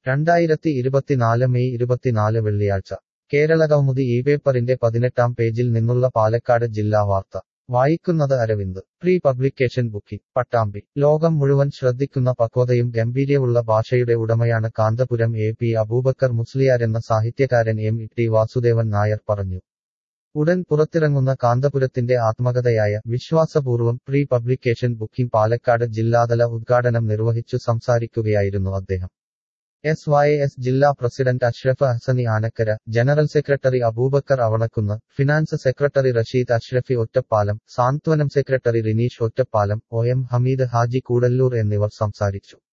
രണ്ടായിരത്തി ഇരുപത്തിനാല് മെയ് ഇരുപത്തിനാല് വെള്ളിയാഴ്ച കേരളകൗമുദി ഈ പേപ്പറിന്റെ പതിനെട്ടാം പേജിൽ നിന്നുള്ള പാലക്കാട് ജില്ലാ വാർത്ത വായിക്കുന്നത് Aravind pre publication booking Pattambi ലോകം മുഴുവൻ ശ്രദ്ധിക്കുന്ന പക്വതയും ഗംഭീര്യവുള്ള ഭാഷയുടെ ഉടമയാണ് കാന്തപുരം എ പി അബൂബക്കർ മുസ്ലിയാരെന്ന സാഹിത്യകാരൻ എം ടി വാസുദേവൻ നായർ പറഞ്ഞു ഉടൻ പുറത്തിറങ്ങുന്ന കാന്തപുരത്തിന്റെ ആത്മകഥയായ വിശ്വാസപൂർവം പ്രീ പബ്ലിക്കേഷൻ ബുക്കിംഗ് പാലക്കാട് ജില്ലാതല ഉദ്ഘാടനം നിർവഹിച്ചു സംസാരിക്കുകയായിരുന്നു അദ്ദേഹം എസ് വൈ എസ് ജില്ലാ president Ashraf Hasani Anakkara general secretary Aboobacker Avanakkunnu finance secretary Rasheed Ashrafi Ottapalam സാന്ത്വനം secretary Rineesh Ottapalam O M Hameed Haji Koodallur എന്നിവർ സംസാരിച്ചു